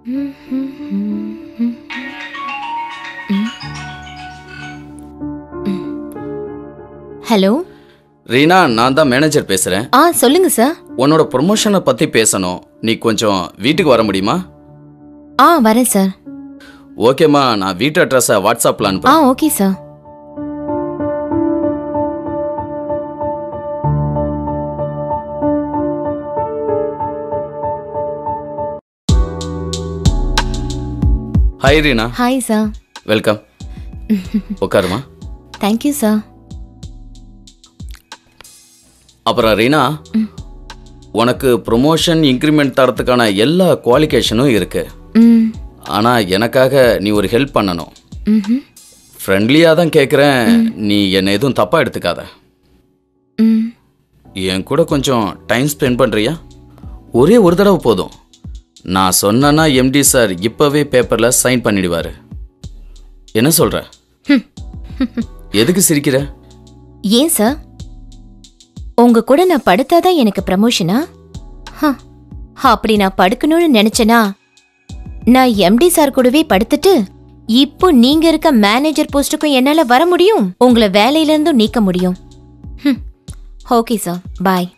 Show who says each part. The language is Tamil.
Speaker 1: ஹலோ
Speaker 2: ரீனா நான் தான் மேனேஜர் பேசுகிறேன்
Speaker 1: ஆ சொல்லுங்க சார்
Speaker 2: உன்னோட ப்ரொமோஷனை பற்றி பேசணும் நீ கொஞ்சம் வீட்டுக்கு வர முடியுமா
Speaker 1: ஆ வரேன் சார்
Speaker 2: ஓகேம்மா நான் வீட்டு அட்ரஸை வாட்ஸ்அப்பில்
Speaker 1: ஆ
Speaker 2: அனுப்புறேன்
Speaker 1: okay sir
Speaker 2: hi Reena
Speaker 1: hi sir
Speaker 2: welcome உட்காருமா
Speaker 1: தேங்க்யூ சார்
Speaker 2: அப்புறம் ரீனா உனக்கு ப்ரொமோஷன் இன்க்ரிமெண்ட் தரத்துக்கான எல்லா குவாலிஃபிகேஷனும் இருக்கு
Speaker 1: ம்
Speaker 2: ஆனால் எனக்காக நீ ஒரு ஹெல்ப் பண்ணணும்
Speaker 1: ம்ஹும்.
Speaker 2: ஃப்ரெண்ட்லியாக தான் கேட்குறேன் நீ என்னை எதுவும் தப்பாக எடுத்துக்காத
Speaker 1: ம்
Speaker 2: என் கூட கொஞ்சம் டைம் ஸ்பெண்ட் பண்ணுறியா ஒரே ஒரு தடவை போதும் நான் சொன்னேன்னா எம்டி சார் இப்போவே பேப்பரில் சைன் பண்ணிடுவார் என்ன சொல்கிற எதுக்கு சிரிக்கிற
Speaker 1: ஏன் சார் உங்க கூட நான் படுத்தாதான் எனக்கு ப்ரமோஷனா ஹ, அப்படி நான் படுக்கணும்னு நினைச்சேனா நான் எம்டி சார் கூடவே படுத்துட்டு இப்போ நீங்க இருக்க மேனேஜர் போஸ்ட்டுக்கும் என்னால வர முடியும் உங்களை வேலையில இருந்தும் நீக்க முடியும் ஓகே சார் பாய்